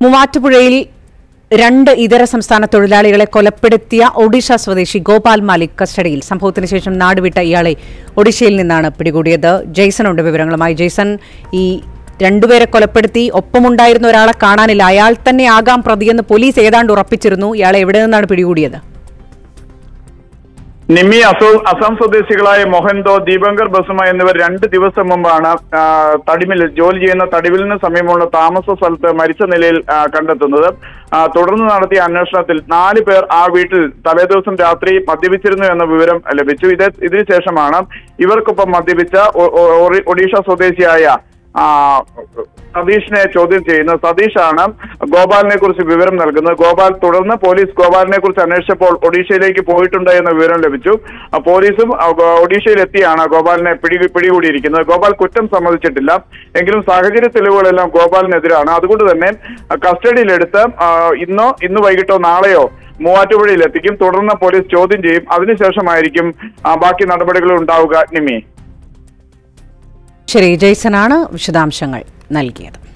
മൂവാറ്റുപുഴയിൽ രണ്ട് ഇതര സംസ്ഥാന തൊഴിലാളികളെ കൊലപ്പെടുത്തിയ ഒഡീഷ സ്വദേശി ഗോപാൽ മാലിക് കസ്റ്റഡിയിൽ സംഭവത്തിന് ശേഷം നാടുവിട്ട ഇയാളെ ഒഡീഷയിൽ നിന്നാണ് പിടികൂടിയത് ജെയ്സൺ ഉണ്ട് വിവരങ്ങളുമായി ജെയ്സൺ ഈ രണ്ടുപേരെ കൊലപ്പെടുത്തി ഒപ്പമുണ്ടായിരുന്ന ഒരാളെ കാണാനില്ല അയാൾ തന്നെ ആകാം പ്രതിയെന്ന് പോലീസ് ഏതാണ്ട് ഉറപ്പിച്ചിരുന്നു ഇയാളെ എവിടെ നിന്നാണ് പിടികൂടിയത് നിമ്മി അസോ അസം സ്വദേശികളായ മൊഹൻദോ ദീപങ്കർ ബസുമ എന്നിവർ രണ്ട് ദിവസം മുമ്പാണ് ആ, തടിമിൽ ജോലി ചെയ്യുന്ന തടിവിലിന് സമീപമുള്ള താമസ സ്ഥലത്ത് മരിച്ച നിലയിൽ ആ, കണ്ടെത്തുന്നത് ആ, തുടർന്ന് നടത്തിയ അന്വേഷണത്തിൽ നാല് പേർ ആ വീട്ടിൽ തലേദിവസം രാത്രി മദ്യപിച്ചിരുന്നു എന്ന വിവരം ലഭിച്ചു ഇത് ഇതിനു ശേഷമാണ് ഇവർക്കൊപ്പം മദ്യപിച്ച ഒ- ഒ- ഒറി- ഒഡീഷ സ്വദേശിയായ ആ, സതീഷിനെ ചോദ്യം ചെയ്യുന്നത് സതീഷാണ് ഗോപാലിനെ കുറിച്ച് വിവരം നൽകുന്നത് ഗോപാൽ തുടർന്ന് പോലീസ് ഗോപാലിനെ കുറിച്ച് അന്വേഷിച്ചപ്പോൾ ഒഡീഷയിലേക്ക് പോയിട്ടുണ്ട് എന്ന വിവരം ലഭിച്ചു ആ, പോലീസും ആ, ഗോ- ഒഡീഷയിലെത്തിയാണ് ഗോപാലിനെ പിടി പിടികൂടിയിരിക്കുന്നത് ഗോപാൽ കുറ്റം സമ്മതിച്ചിട്ടില്ല എങ്കിലും സാഹചര്യ തെളിവുകളെല്ലാം ഗോപാലിനെതിരാണ് അതുകൊണ്ട് തന്നെ ആ, കസ്റ്റഡിയിലെടുത്ത് ആ, ഇന്നോ ഇന്ന് വൈകിട്ടോ നാളെയോ മൂവാറ്റുപുഴയിൽ എത്തിക്കും തുടർന്ന് പോലീസ് ചോദ്യം ചെയ്യും അതിനുശേഷമായിരിക്കും ആ, ബാക്കി നടപടികൾ ഉണ്ടാവുക നിമി ശരി ജെയ്സനാണ് വിശദാംശങ്ങൾ നൽകിയത്